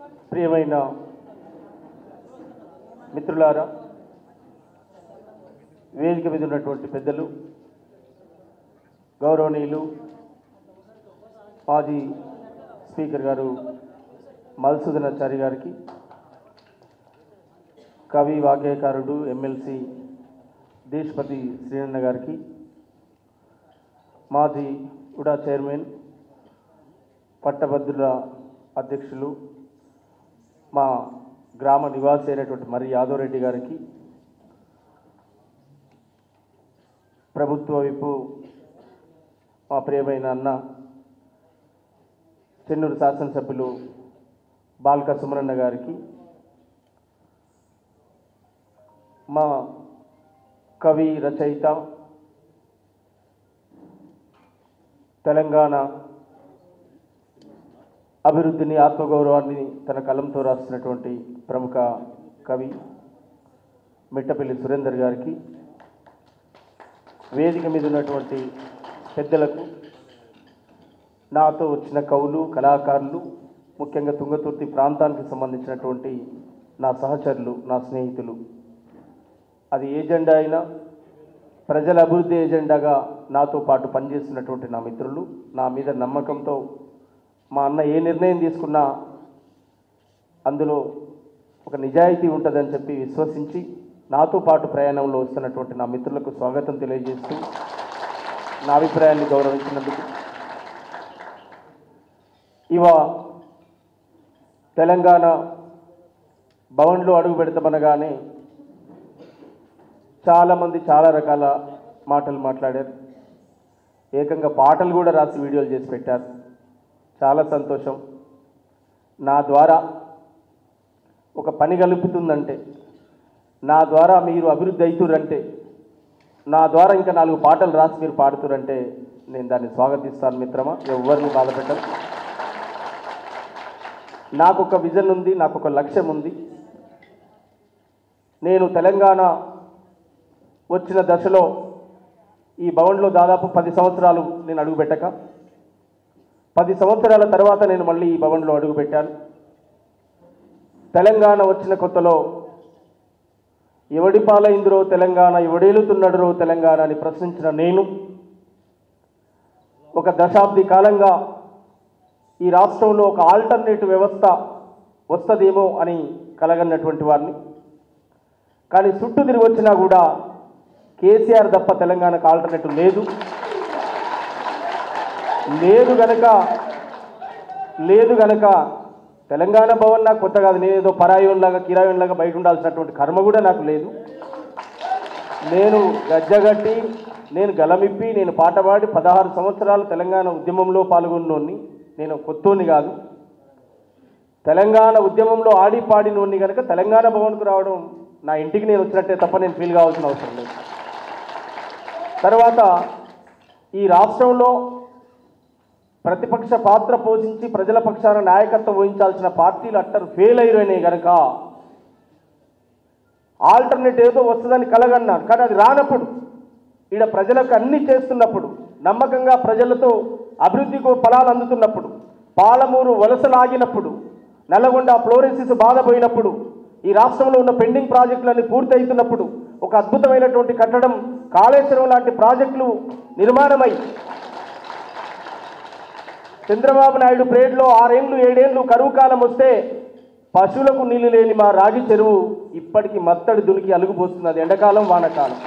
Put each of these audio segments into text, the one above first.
ప్రియమైన మిత్రులారా వేదిక మీద ఉన్నటువంటి పెద్దలు గౌరవనీయులు మాజీ స్పీకర్ గారు మధుసూదనాచారి గారికి కవి వాగ్గేయకారుడు ఎమ్మెల్సీ దేశపతి శ్రీనన్న గారికి మాజీ ఉడా చైర్మన్ పట్టభద్రుల అధ్యక్షులు మా గ్రామ నివాసి అయినటువంటి మరి యాదవ్ రెడ్డి గారికి ప్రభుత్వ వైపు మా ప్రియమైన అన్న చెన్నూరు శాసనసభ్యులు బాల్క సుమరన్న గారికి మా కవి రచయిత తెలంగాణ అభివృద్ధిని ఆత్మగౌరవాన్ని తన కలంతో రాస్తున్నటువంటి ప్రముఖ కవి మిట్టపల్లి సురేందర్ గారికి వేదిక మీద ఉన్నటువంటి పెద్దలకు నాతో వచ్చిన కవులు కళాకారులు ముఖ్యంగా తుంగతుర్తి ప్రాంతానికి సంబంధించినటువంటి నా సహచరులు నా స్నేహితులు అది ఏజెండా అయినా ప్రజల అభివృద్ధి ఏజెండాగా నాతో పాటు పనిచేస్తున్నటువంటి నా మిత్రులు నా మీద నమ్మకంతో మా అన్న ఏ నిర్ణయం తీసుకున్నా అందులో ఒక నిజాయితీ ఉంటుందని చెప్పి విశ్వసించి నాతో పాటు ప్రయాణంలో వస్తున్నటువంటి నా మిత్రులకు స్వాగతం తెలియజేస్తూ నా అభిప్రాయాన్ని గౌరవించినందుకు ఇవ తెలంగాణ భవన్లో అడుగు పెడతామనగానే చాలామంది చాలా రకాల మాటలు మాట్లాడారు ఏకంగా పాటలు కూడా రాసి వీడియోలు చేసి పెట్టారు చాలా సంతోషం నా ద్వారా ఒక పని కలుపుతుందంటే నా ద్వారా మీరు అభివృద్ధి అవుతురంటే నా ద్వారా ఇంకా నాలుగు పాటలు రాసి మీరు పాడుతురంటే నేను దాన్ని స్వాగతిస్తాను మిత్రమా ఎవరిని బాధపెట్టను నాకు ఒక విజన్ ఉంది నాకు ఒక లక్ష్యం ఉంది నేను తెలంగాణ వచ్చిన దశలో ఈ భవన్లో దాదాపు పది సంవత్సరాలు నేను అడుగుపెట్టక పది సంవత్సరాల తర్వాత నేను మళ్ళీ ఈ భవన్లో అడుగుపెట్టాను తెలంగాణ వచ్చిన కొత్తలో ఎవడి పాలైందిరో తెలంగాణ ఎవడేలుతున్నాడురో తెలంగాణ అని ప్రశ్నించిన నేను ఒక దశాబ్ది కాలంగా ఈ రాష్ట్రంలో ఒక ఆల్టర్నేటివ్ వ్యవస్థ వస్తుందేమో అని కలగన్నటువంటి వారిని కానీ చుట్టూ తిరిగి వచ్చినా కూడా కేసీఆర్ తప్ప తెలంగాణకు ఆల్టర్నేటివ్ లేదు లేదు గనక లేదు గనక తెలంగాణ భవన్ నాకు కొత్త కాదు నేను ఏదో పరాయోన్లాగా కిరాయోన్లాగా బయట ఉండాల్సినటువంటి కర్మ కూడా నాకు లేదు నేను గజ్జగట్టి నేను గలమిప్పి నేను పాట పాడి పదహారు సంవత్సరాలు తెలంగాణ ఉద్యమంలో పాల్గొన్నోన్ని నేను కొత్తోని కాదు తెలంగాణ ఉద్యమంలో ఆడి పాడినోన్ని కనుక తెలంగాణ భవన్కు రావడం నా ఇంటికి నేను వచ్చినట్టే తప్ప నేను ఫీల్ కావాల్సిన అవసరం లేదు తర్వాత ఈ రాష్ట్రంలో ప్రతిపక్ష పాత్ర పోషించి ప్రజల పక్షాన నాయకత్వం వహించాల్సిన పార్టీలు అట్టరు ఫెయిల్ అయిపోయినాయి కనుక ఆల్టర్నేట్ ఏదో వస్తుందని కలగన్నాను కానీ అది రానప్పుడు ఈడ ప్రజలకు అన్ని చేస్తున్నప్పుడు నమ్మకంగా ప్రజలతో అభివృద్ధికి ఫలాలు అందుతున్నప్పుడు పాలమూరు వలసలాగినప్పుడు నల్లగొండ ఫ్లోరెన్సిస్ బాధపోయినప్పుడు ఈ రాష్ట్రంలో ఉన్న పెండింగ్ ప్రాజెక్టులన్నీ పూర్తి అవుతున్నప్పుడు ఒక అద్భుతమైనటువంటి కట్టడం కాళేశ్వరం లాంటి ప్రాజెక్టులు నిర్మాణమై చంద్రబాబు నాయుడు ప్రేడ్లో ఆరేండ్లు ఏడేండ్లు కరువు కాలం వస్తే పశువులకు నీళ్లు లేని మా రాగి చెరువు ఇప్పటికీ మత్తడి దునికి అలుగుపోతున్నది ఎండాకాలం వానకాలం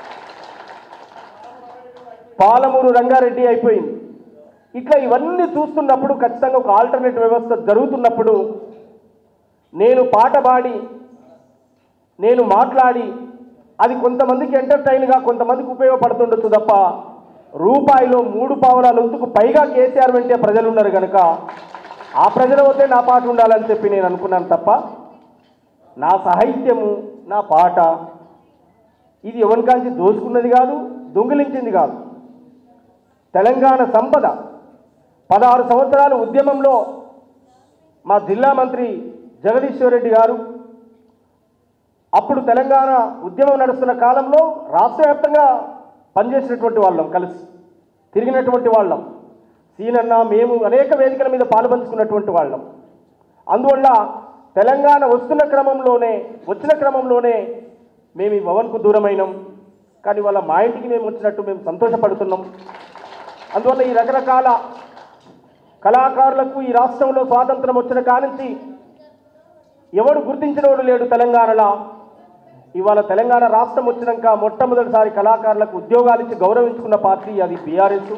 పాలమూరు రంగారెడ్డి అయిపోయింది ఇట్లా ఇవన్నీ చూస్తున్నప్పుడు ఖచ్చితంగా ఒక ఆల్టర్నేట్ వ్యవస్థ జరుగుతున్నప్పుడు నేను పాట పాడి నేను మాట్లాడి అది కొంతమందికి ఎంటర్టైన్గా కొంతమందికి ఉపయోగపడుతుండొచ్చు తప్ప రూపాయిలో మూడు పావురాల వంతుకు పైగా కేసీఆర్ వెంటే ప్రజలు ఉన్నారు కనుక ఆ ప్రజల వద్దే నా పాట ఉండాలని చెప్పి నేను అనుకున్నాను తప్ప నా సాహిత్యము నా పాట ఇది ఎవరికాంచి దోచుకున్నది కాదు దొంగిలించింది కాదు తెలంగాణ సంపద పదహారు సంవత్సరాలు ఉద్యమంలో మా జిల్లా మంత్రి జగదీశ్వర్ రెడ్డి గారు అప్పుడు తెలంగాణ ఉద్యమం నడుస్తున్న కాలంలో రాష్ట్ర వ్యాప్తంగా పనిచేసినటువంటి వాళ్ళం కలిసి తిరిగినటువంటి వాళ్ళం సీనన్న మేము అనేక వేదికల మీద పాలుపంచుకున్నటువంటి వాళ్ళం అందువల్ల తెలంగాణ వస్తున్న క్రమంలోనే వచ్చిన క్రమంలోనే మేము ఈ భవన్కు దూరమైనాం కానీ వాళ్ళ మా ఇంటికి మేము వచ్చినట్టు మేము సంతోషపడుతున్నాం అందువల్ల ఈ రకరకాల కళాకారులకు ఈ రాష్ట్రంలో స్వాతంత్రం వచ్చిన కానుంచి ఎవడు గుర్తించినవాడు లేడు తెలంగాణలో ఇవాళ తెలంగాణ రాష్ట్రం వచ్చినాక మొట్టమొదటిసారి కళాకారులకు ఉద్యోగాలు ఇచ్చి గౌరవించుకున్న పార్టీ అది బీఆర్ఎస్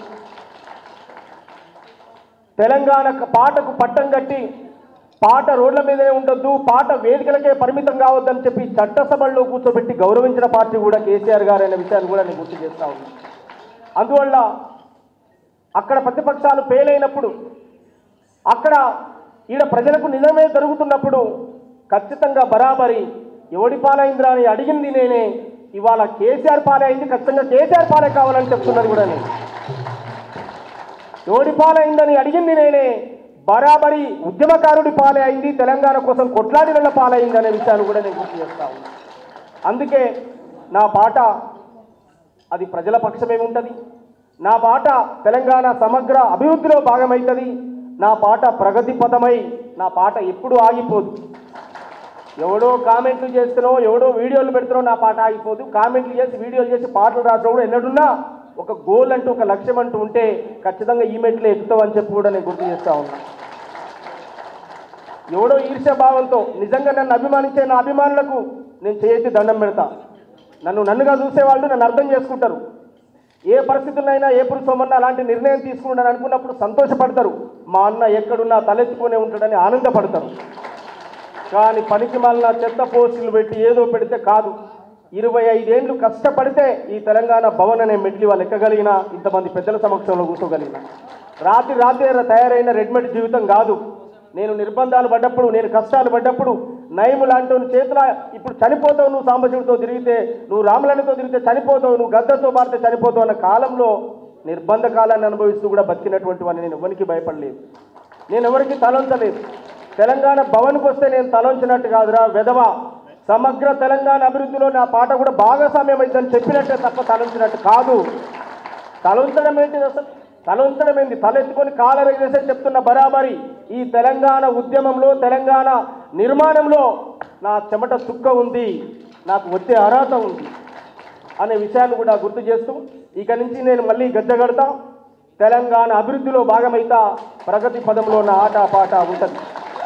తెలంగాణ పాటకు పట్టం కట్టి పాట రోడ్ల మీదనే ఉండొద్దు పాట వేదికలకే పరిమితం కావద్దని చెప్పి చట్టసభల్లో కూర్చోబెట్టి గౌరవించిన పార్టీ కూడా కేసీఆర్ గారు అనే విషయాన్ని కూడా నేను గుర్తు చేస్తా ఉన్నాను అందువల్ల అక్కడ ప్రతిపక్షాలు ఫెయిల్ అక్కడ ఈడ ప్రజలకు నిజమే జరుగుతున్నప్పుడు ఖచ్చితంగా బరాబరి ఎవడి పాలైందిరా అని అడిగింది నేనే ఇవాళ కేసీఆర్ పాలే అయింది ఖచ్చితంగా కేసీఆర్ పాలే కావాలని చెప్తున్నది కూడా నేను ఎవడి పాలైందని అడిగింది నేనే బరాబరి ఉద్యమకారుడి పాలే అయింది తెలంగాణ కోసం కొట్లాడిన పాలైంది అనే విషయాన్ని కూడా నేను గుర్తు చేస్తా ఉన్నాను అందుకే నా పాట అది ప్రజల పక్షమే ఉంటుంది నా పాట తెలంగాణ సమగ్ర అభివృద్ధిలో భాగమవుతుంది నా పాట ప్రగతి పదమై నా పాట ఎప్పుడు ఆగిపోదు ఎవడో కామెంట్లు చేస్తున్నావు ఎవడో వీడియోలు పెడుతున్నావు నా పాట ఆగిపోదు కామెంట్లు చేసి వీడియోలు చేసి పాటలు రాసిన కూడా ఎన్నడున్నా ఒక గోల్ అంటూ ఒక లక్ష్యం అంటూ ఉంటే ఖచ్చితంగా ఈ మెట్లు ఎక్కుతావు అని చెప్పి కూడా నేను గుర్తు చేస్తా ఉన్నా ఎవడో ఈర్ష్య భావంతో నిజంగా నన్ను అభిమానించే నా అభిమానులకు నేను చేయెత్తి దండం పెడతా నన్ను నన్నుగా చూసేవాళ్ళు నన్ను అర్థం చేసుకుంటారు ఏ పరిస్థితులైనా ఏ పురుషమన్నా అలాంటి నిర్ణయం తీసుకుంటాను అనుకున్నప్పుడు సంతోషపడతారు మా అన్న ఎక్కడున్నా తలెత్తుకునే ఉంటాడని ఆనందపడతారు కానీ పనికి మళ్ళా చెత్త పోస్టులు పెట్టి ఏదో పెడితే కాదు ఇరవై ఐదేళ్లు కష్టపడితే ఈ తెలంగాణ భవన్ అనే మెట్లి వాళ్ళు ఎక్కగలిగిన ఇంతమంది పెద్దల సమక్షంలో కూర్చోగలిగిన రాత్రి రాత్రి తయారైన రెడ్మెడ్ జీవితం కాదు నేను నిర్బంధాలు పడ్డప్పుడు నేను కష్టాలు పడ్డప్పుడు నయము లాంటి వాని చేతుల ఇప్పుడు చనిపోతావు నువ్వు సాంబశివుడితో తిరిగితే నువ్వు రాములనితో తిరిగితే చనిపోతావు నువ్వు గద్దతో మారితే చనిపోతావు అన్న కాలంలో నిర్బంధ కాలాన్ని అనుభవిస్తూ కూడా బతికినటువంటి వాడిని నేను ఎవరికి భయపడలేదు నేను ఎవరికి తలొంచలేదు తెలంగాణ భవన్కి వస్తే నేను తలొంచినట్టు కాదురా వెధవ సమగ్ర తెలంగాణ అభివృద్ధిలో నా పాట కూడా భాగస్వామ్యం అయిందని చెప్పినట్టే తప్ప తలొంచినట్టు కాదు తలొంచడం ఏంటి అసలు తలొంచడం ఏంటి తలెత్తుకొని కాలర చేసే చెప్తున్న బరాబరి ఈ తెలంగాణ ఉద్యమంలో తెలంగాణ నిర్మాణంలో నా చెమట చుక్క ఉంది నాకు వచ్చే అర్హత ఉంది అనే విషయాన్ని కూడా గుర్తు చేస్తూ ఇక నుంచి నేను మళ్ళీ గద్దెగడతా తెలంగాణ అభివృద్ధిలో భాగమైతా ప్రగతి పదంలో నా ఆట పాట ఉంటుంది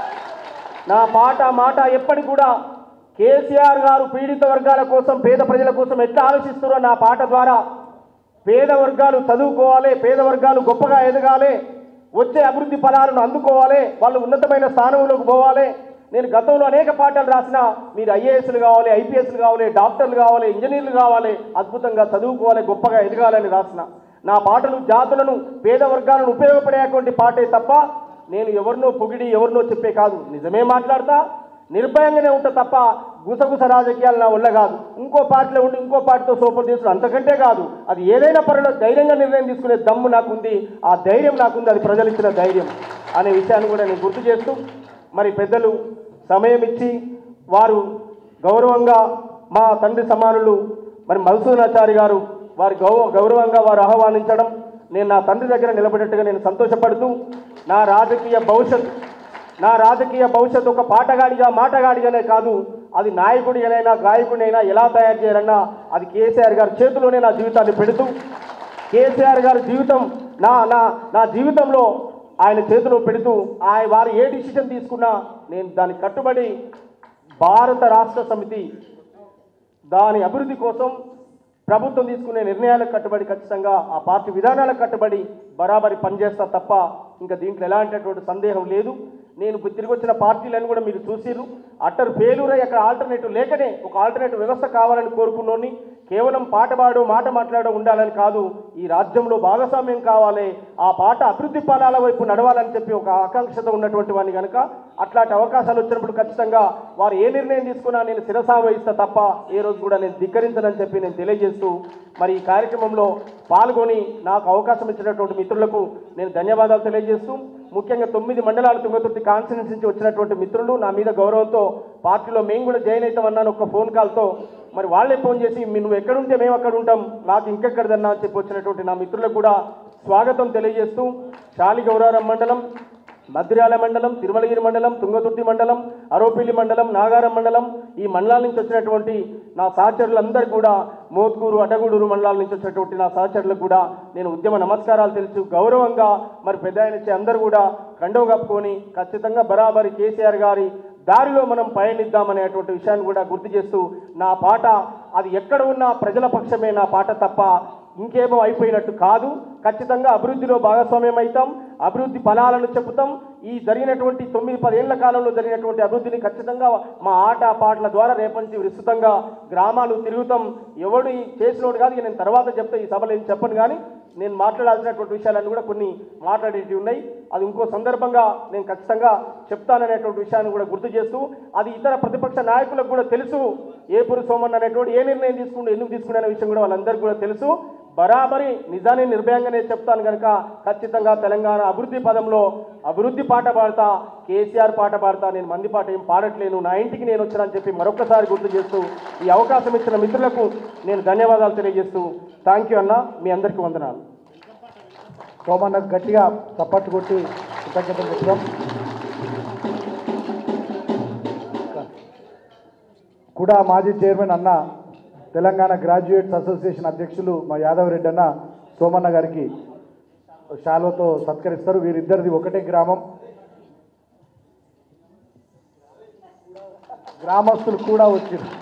నా పాట మాట ఎప్పటికి కూడా కేసీఆర్ గారు పీడిత వర్గాల కోసం పేద ప్రజల కోసం ఎట్లా ఆలోచిస్తున్నారో నా పాట ద్వారా పేద వర్గాలు చదువుకోవాలి పేద వర్గాలు గొప్పగా ఎదగాలి వచ్చే అభివృద్ధి ఫలాలను అందుకోవాలి వాళ్ళు ఉన్నతమైన స్థానంలోకి పోవాలి నేను గతంలో అనేక పాఠాలు రాసిన మీరు ఐఏఎస్లు కావాలి ఐపీఎస్లు కావాలి డాక్టర్లు కావాలి ఇంజనీర్లు కావాలి అద్భుతంగా చదువుకోవాలి గొప్పగా ఎదగాలని రాసిన నా పాటలు జాతులను పేద వర్గాలను ఉపయోగపడేటువంటి పాటే తప్ప నేను ఎవరినో పొగిడి ఎవరినో చెప్పే కాదు నిజమే మాట్లాడతా నిర్భయంగానే ఉంటా తప్ప గుసగుస రాజకీయాలు నా వల్ల కాదు ఇంకో పార్టీలో ఉండి ఇంకో పార్టీతో సోపర్ తీసుకుని అంతకంటే కాదు అది ఏదైనా పర్వాలేదు ధైర్యంగా నిర్ణయం తీసుకునే దమ్ము నాకుంది ఆ ధైర్యం నాకుంది అది ప్రజలు ఇచ్చిన ధైర్యం అనే విషయాన్ని కూడా నేను గుర్తు చేస్తూ మరి పెద్దలు సమయం ఇచ్చి వారు గౌరవంగా మా తండ్రి సమానులు మరి మధుసూదనాచారి గారు వారి గౌ గౌరవంగా వారు ఆహ్వానించడం నేను నా తండ్రి దగ్గర నిలబడినట్టుగా నేను సంతోషపడుతూ నా రాజకీయ భవిష్యత్ నా రాజకీయ భవిష్యత్ ఒక పాటగాడిగా మాటగాడిగానే కాదు అది నాయకుడిగానైనా గాయకుడినైనా ఎలా తయారు చేయాలన్నా అది కేసీఆర్ గారి చేతిలోనే నా జీవితాన్ని పెడుతూ కేసీఆర్ గారి జీవితం నా నా నా జీవితంలో ఆయన చేతిలో పెడుతూ ఆయన వారు ఏ డిసిషన్ తీసుకున్నా నేను దానికి కట్టుబడి భారత రాష్ట్ర సమితి దాని అభివృద్ధి కోసం ప్రభుత్వం తీసుకునే నిర్ణయాలకు కట్టుబడి ఖచ్చితంగా ఆ పార్టీ విధానాలకు కట్టుబడి బరాబరి పనిచేస్తా తప్ప ఇంకా దీంట్లో ఎలాంటిటువంటి సందేహం లేదు నేను ఇప్పుడు తిరిగి వచ్చిన పార్టీలను కూడా మీరు చూసిర్రు అట్టర్ ఫెయిల్యూర్ అయ్యి అక్కడ ఆల్టర్నేటివ్ లేకనే ఒక ఆల్టర్నేటివ్ వ్యవస్థ కావాలని కోరుకున్నోని కేవలం పాట పాడు మాట మాట్లాడో ఉండాలని కాదు ఈ రాజ్యంలో భాగస్వామ్యం కావాలి ఆ పాట అభివృద్ధి ఫలాల వైపు నడవాలని చెప్పి ఒక ఆకాంక్షత ఉన్నటువంటి వాడిని కనుక అట్లాంటి అవకాశాలు వచ్చినప్పుడు ఖచ్చితంగా వారు ఏ నిర్ణయం తీసుకున్నా నేను శిరసా వహిస్తా తప్ప ఏ రోజు కూడా నేను ధిక్కరించనని చెప్పి నేను తెలియజేస్తూ మరి ఈ కార్యక్రమంలో పాల్గొని నాకు అవకాశం ఇచ్చినటువంటి మిత్రులకు నేను ధన్యవాదాలు తెలియజేస్తూ ముఖ్యంగా తొమ్మిది మండలాల తుంగతుర్తి కాన్స్టిట్యూన్సీ నుంచి వచ్చినటువంటి మిత్రులు నా మీద గౌరవంతో పార్టీలో మేము కూడా జాయిన్ అవుతామన్నాను ఒక ఫోన్ కాల్తో మరి వాళ్ళే ఫోన్ చేసి "మీ- నువ్వు ఎక్కడుంటే మేము అక్కడ ఉంటాం నాకు ఇంకెక్కడదన్నా అని చెప్పి వచ్చినటువంటి నా మిత్రులకు కూడా స్వాగతం తెలియజేస్తూ శాలి గౌరారం మండలం మద్ర్యాల మండలం తిరుమలగిరి మండలం తుంగతుర్తి మండలం అరోపిల్లి మండలం నాగారం మండలం ఈ మండలాల నుంచి వచ్చినటువంటి నా సహచరులందరూ కూడా మోత్కూరు అడ్డగూడూరు మండలాల నుంచి వచ్చినటువంటి నా సహచరులకు కూడా నేను ఉద్యమ నమస్కారాలు తెలుసు గౌరవంగా మరి పెద్ద ఆయన ఇచ్చే అందరూ కూడా కండవ కప్పుకొని ఖచ్చితంగా బరాబరి కేసీఆర్ గారి దారిలో మనం పయనిద్దామనేటువంటి విషయాన్ని కూడా గుర్తు చేస్తూ నా పాట అది ఎక్కడ ఉన్నా ప్రజల పక్షమే నా పాట తప్ప ఇంకేమో అయిపోయినట్టు కాదు ఖచ్చితంగా అభివృద్ధిలో భాగస్వామ్యం అవుతాం అభివృద్ధి ఫలాలను చెబుతాం ఈ జరిగినటువంటి తొమ్మిది పదేళ్ల కాలంలో జరిగినటువంటి అభివృద్ధిని ఖచ్చితంగా మా ఆట పాటల ద్వారా రేపటి విస్తృతంగా గ్రామాలు తిరుగుతాం ఎవడు ఈ చేసినోడు కాదు ఇక నేను తర్వాత చెప్తా ఈ సభలో ఏం చెప్పను కానీ నేను మాట్లాడాల్సినటువంటి విషయాలన్నీ కూడా కొన్ని మాట్లాడేటివి ఉన్నాయి అది ఇంకో సందర్భంగా నేను ఖచ్చితంగా చెప్తాననేటువంటి విషయాన్ని కూడా గుర్తు చేస్తూ అది ఇతర ప్రతిపక్ష నాయకులకు కూడా తెలుసు ఏపురు సోమన్ అనేటువంటి ఏ నిర్ణయం తీసుకుంటూ ఎందుకు తీసుకునే విషయం కూడా వాళ్ళందరికీ కూడా తెలుసు బరాబరి నిజాన్ని నిర్భయంగానే చెప్తాను కనుక ఖచ్చితంగా తెలంగాణ అభివృద్ధి పదంలో అభివృద్ధి పాట పాడతా కేసీఆర్ పాట పాడతా నేను మంది పాట ఏం పాడట్లేను నా ఇంటికి నేను వచ్చానని చెప్పి మరొకసారి గుర్తు చేస్తూ ఈ అవకాశం ఇచ్చిన మిత్రులకు నేను ధన్యవాదాలు తెలియజేస్తూ థ్యాంక్ యూ అన్న మీ అందరికీ వందనాలు సోమన్నకు గట్టిగా చప్పట్లు కొట్టి కృతజ్ఞతలు చెప్తాం కూడా మాజీ చైర్మన్ అన్న తెలంగాణ గ్రాడ్యుయేట్స్ అసోసియేషన్ అధ్యక్షులు మా యాదవ్ రెడ్డి అన్న సోమన్న గారికి శాలువతో సత్కరిస్తారు వీరిద్దరిది ఒకటే గ్రామం గ్రామస్తులు కూడా వచ్చారు